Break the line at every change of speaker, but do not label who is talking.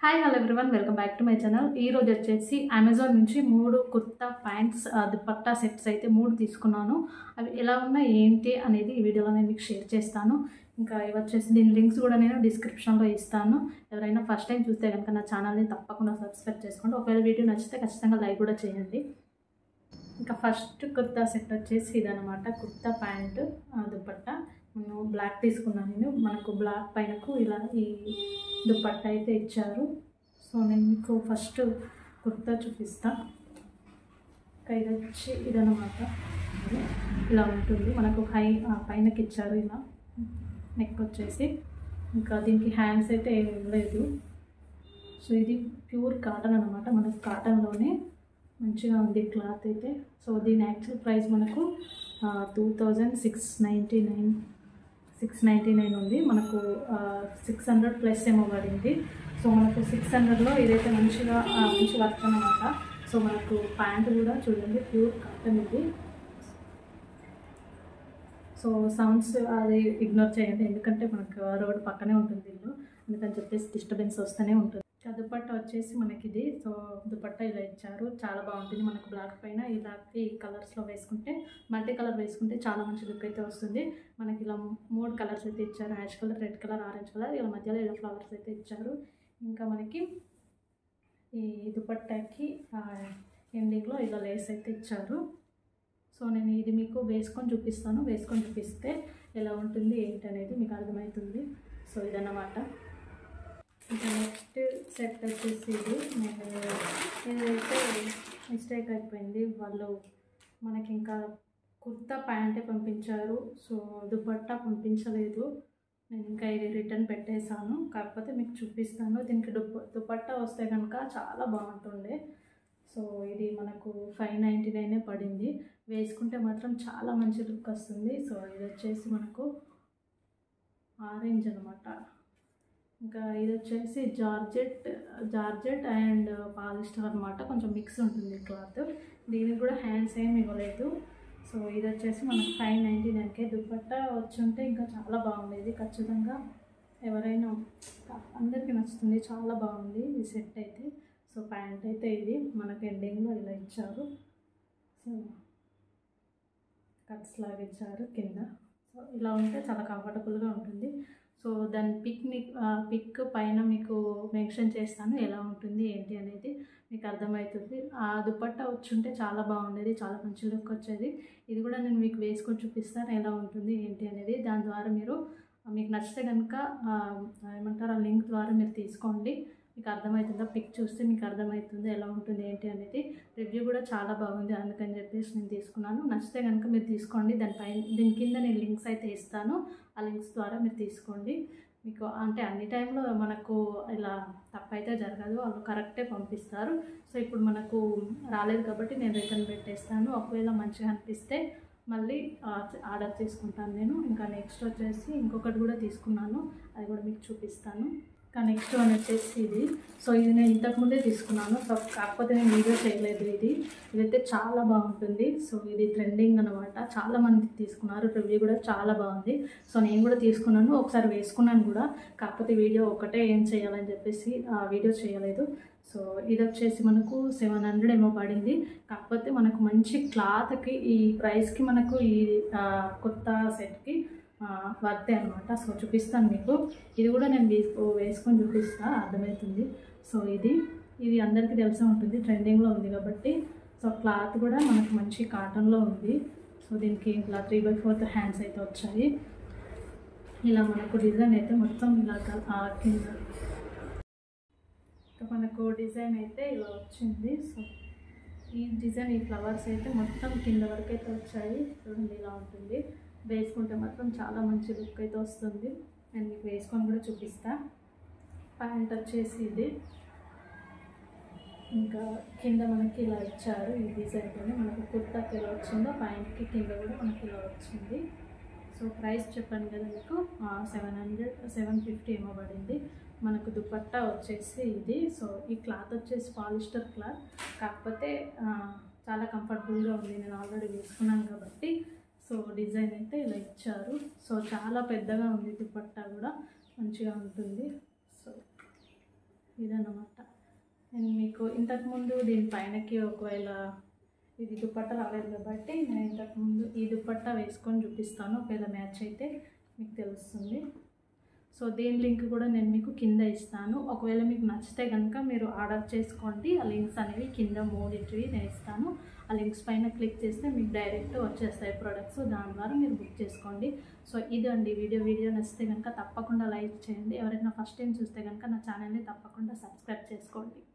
hi hello everyone welcome back to my channel ఈ రోజు వచ్చేసి అమెజాన్ నుంచి మూడు కుర్తా ప్యాంట్స్ దుపట్టా సెట్స్ అయితే మూడు తీసుకున్నాను అవి ఎలా ఉన్నాయి ఏంటి అనేది ఈ వీడియోలో నేను మీకు షేర్ చేస్తాను ఇంకా ఇవి వచ్చేసి దీని లింక్స్ కూడా నేను డిస్క్రిప్షన్లో ఇస్తాను ఎవరైనా ఫస్ట్ టైం చూస్తే కనుక నా ఛానల్ని తప్పకుండా సబ్స్క్రైబ్ చేసుకోండి ఒకవేళ వీడియో నచ్చితే ఖచ్చితంగా లైక్ కూడా చేయండి ఇంకా ఫస్ట్ కుర్తా సెట్ వచ్చేసి ఇదనమాట కుర్తా ప్యాంట్ దుపట్టా నేను బ్లాక్ తీసుకున్నాను నేను మనకు బ్లాక్ పైనకు ఇలా ఈ దుపట్టా అయితే ఇచ్చారు సో నేను మీకు ఫస్ట్ కుర్తా చూపిస్తా ఇంకా ఇది వచ్చి ఇదనమాట ఇలా ఉంటుంది మనకు హై ఆ, పైనకి ఇచ్చారు ఇలా నెక్ వచ్చేసి ఇంకా దీనికి హ్యాండ్స్ అయితే ఏం లేదు సో ఇది ప్యూర్ కాటన్ అనమాట మనకు కాటన్లోనే మంచిగా ఉంది క్లాత్ అయితే సో దీని యాక్చువల్ ప్రైస్ మనకు two thousand six ninety nine six ninety nine ఉంది మనకు సిక్స్ హండ్రెడ్ ప్లస్ ఏమో పడింది సో మనకు సిక్స్ హండ్రెడ్లో ఇదైతే మంచిగా ఆ, మంచి వర్క్ అనమాట సో మనకు ప్యాంట్ కూడా చూడండి ప్యూర్ కాటన్ ఇది సో సౌండ్స్ అది ఇగ్నోర్ చేయండి ఎందుకంటే మనకు రోడ్ పక్కనే ఉంటుంది ఇల్లు అందుకని చెప్పేసి డిస్టర్బెన్స్ వస్తూనే ఉంటుంది ఇంకా దుపట్టా వచ్చేసి మనకి ఇది సో దుపట్టా ఇలా ఇచ్చారు చాలా బాగుంటుంది మనకు బ్లాక్ పైన ఇలా ఈ కలర్స్లో వేసుకుంటే మల్టీ కలర్ వేసుకుంటే చాలా మంచి లుక్ అయితే వస్తుంది మనకి ఇలా మూడు కలర్స్ అయితే ఇచ్చారు ash colour red colour orange colour ఇలా మధ్యలో ఇలా ఫ్లవర్స్ అయితే ఇచ్చారు ఇంకా మనకి ఈ దుపట్టాకి ఎండింగ్లో ఇలా లేస్ అయితే ఇచ్చారు సో నేను ఇది మీకు వేసుకొని చూపిస్తాను వేసుకొని చూపిస్తే ఎలా ఉంటుంది ఏంటి అనేది మీకు అర్థమవుతుంది సో ఇదన్నమాట ఇంకా నెక్స్ట్ సెట్ వచ్చేసి ఇది నేను ఇదైతే మిస్టేక్ అయిపోయింది వాళ్ళు మనకి ఇంకా కుర్తా ప్యాంటే పంపించారు సో దుపట్టా పంపించలేదు నేను ఇంకా ఇది రిటర్న్ పెట్టేశాను కాకపోతే మీకు చూపిస్తాను దీనికి దుప్ప దుపట్టా వస్తే కనుక చాలా బాగుంటుండే సో ఇది మనకు ఫైవ్ నైంటీ నైనే పడింది వేసుకుంటే మాత్రం చాలా మంచి లుక్ వస్తుంది సో ఇది వచ్చేసి మనకు ఆరెంజ్ అనమాట ఇంకా ఇది వచ్చేసి జార్జెట్ జార్జెట్ అండ్ పాలిస్టర్ అనమాట కొంచెం మిక్స్ ఉంటుంది క్లాత్ దీనికి కూడా హ్యాండ్స్ ఏమి ఇవ్వలేదు సో ఇది వచ్చేసి మనకు ఫైవ్ నైంటీ నైన్కే దుపట్టా వచ్చి ఉంటే ఇంకా చాలా బాగుండేది ఖచ్చితంగా ఎవరైనా అందరికీ నచ్చుతుంది చాలా బాగుంది ఈ సెట్ అయితే సో ప్యాంట్ అయితే ఇది మనకు ఎండింగ్లో ఇలా ఇచ్చారు సో కట్స్ లాగా ఇచ్చారు కింద సో ఇలా ఉంటే చాలా కంఫర్టబుల్గా ఉంటుంది సో దాని పిక్ మీకు పిక్ పైన మీకు మెన్షన్ చేస్తాను ఎలా ఉంటుంది ఏంటి అనేది మీకు అర్థమవుతుంది ఆ దుపట్టా వచ్చుంటే చాలా బాగుండేది చాలా మంచి లుక్ వచ్చేది ఇది కూడా నేను మీకు వేసుకొని చూపిస్తాను ఎలా ఉంటుంది ఏంటి అనేది దాని ద్వారా మీరు మీకు నచ్చితే కనుక ఏమంటారు ఆ లింక్ ద్వారా మీరు తీసుకోండి మీకు అర్థమవుతుందా పిక్ చూస్తే మీకు అర్థమవుతుంది ఎలా ఉంటుంది ఏంటి అనేది రివ్యూ కూడా చాలా బాగుంది అందుకని చెప్పేసి నేను తీసుకున్నాను నచ్చితే కనుక మీరు తీసుకోండి దానిపైన దీని కింద నేను లింక్స్ అయితే ఇస్తాను ఆ లింక్స్ ద్వారా మీరు తీసుకోండి మీకు అంటే అన్ని టైంలో మనకు ఇలా తప్పైతే జరగదు వాళ్ళు కరెక్టే పంపిస్తారు సో ఇప్పుడు మనకు రాలేదు కాబట్టి నేను రిటర్న్ పెట్టేస్తాను ఒకవేళ మంచిగా అనిపిస్తే మళ్ళీ ఆర్డర్ తీసుకుంటాను నేను ఇంకా నెక్స్ట్ వచ్చేసి ఇంకొకటి కూడా తీసుకున్నాను అది కూడా మీకు చూపిస్తాను ఇంకా నెక్స్ట్ వన్ వచ్చేసి ఇది సో ఇది నేను ఇంతకుముందే తీసుకున్నాను సో కాకపోతే నేను వీడియో చేయలేదు ఇది ఇదైతే చాలా బాగుంటుంది సో ఇది ట్రెండింగ్ అనమాట చాలా మంది తీసుకున్నారు రివ్యూ కూడా చాలా బాగుంది సో నేను కూడా తీసుకున్నాను ఒకసారి వేసుకున్నాను కూడా కాకపోతే వీడియో ఒకటే ఏం చేయాలని చెప్పేసి ఆ వీడియో చేయలేదు సో ఇది వచ్చేసి మనకు సెవెన్ హండ్రెడ్ ఏమో పడింది కాకపోతే మనకు మంచి క్లాత్కి ఈ ప్రైస్కి మనకు ఈ కొత్త సెట్కి వర్తే అనమాట సో చూపిస్తాను మీకు ఇది కూడా నేను వేసుకో వేసుకొని చూపిస్తా అర్థమవుతుంది సో ఇది ఇది అందరికీ తెలిసే ఉంటుంది ట్రెండింగ్లో ఉంది కాబట్టి సో క్లాత్ కూడా మనకు మంచి కాటన్లో ఉంది సో దీనికి ఇలా త్రీ బై ఫోర్త్ హ్యాండ్స్ అయితే వచ్చాయి ఇలా మనకు డిజైన్ అయితే మొత్తం ఇలా కింద మనకు డిజైన్ అయితే ఇలా వచ్చింది సో ఈ డిజైన్ ఈ ఫ్లవర్స్ అయితే మొత్తం కింద వరకు అయితే వచ్చాయి చూడండి ఇలా ఉంటుంది వేసుకుంటే మాత్రం చాలా మంచి లుక్ అయితే వస్తుంది నేను మీకు వేసుకొని కూడా చూపిస్తా ప్యాంట్ వచ్చేసి ఇది ఇంకా కింద మనకి ఇలా ఇచ్చారు ఈ డిజైన్తోనే మనకు కుర్తాకి ఎలా వచ్చిందో ప్యాంట్కి కింద కూడా మనకి ఇలా వచ్చింది సో ప్రైస్ చెప్పాను కదా మీకు సెవెన్ హండ్రెడ్ సెవెన్ ఫిఫ్టీ ఏమో పడింది మనకు దుపట్టా వచ్చేసి ఇది సో ఈ క్లాత్ వచ్చేసి పాలిస్టర్ క్లాత్ కాకపోతే చాలా కంఫర్టబుల్గా ఉంది నేను ఆల్రెడీ వేసుకున్నాను కాబట్టి సో డిజైన్ అయితే ఇలా ఇచ్చారు సో చాలా పెద్దగా ఉంది దుపట్టా కూడా మంచిగా ఉంటుంది సో ఇదన్నమాట నేను మీకు ఇంతకుముందు దీనిపైనకి ఒకవేళ ఇది దుప్పట్ట రాలేదు కాబట్టి నేను ఇంతకుముందు ఈ దుప్పట్ట వేసుకొని చూపిస్తాను ఒకవేళ మ్యాచ్ అయితే మీకు తెలుస్తుంది సో దీని లింక్ కూడా నేను మీకు కింద ఇస్తాను ఒకవేళ మీకు నచ్చితే కనుక మీరు ఆర్డర్ చేసుకోండి ఆ లింక్స్ అనేవి కింద మూడింటివి నేను ఇస్తాను ఆ లింక్స్ పైన క్లిక్ చేస్తే మీకు డైరెక్ట్ వచ్చేస్తాయి ప్రొడక్ట్స్ దాని ద్వారా మీరు బుక్ చేసుకోండి సో ఇదండి వీడియో వీడియో నచ్చితే కనుక తప్పకుండా లైక్ చేయండి ఎవరైనా ఫస్ట్ టైం చూస్తే కనుక నా ఛానల్ని తప్పకుండా సబ్స్క్రైబ్ చేసుకోండి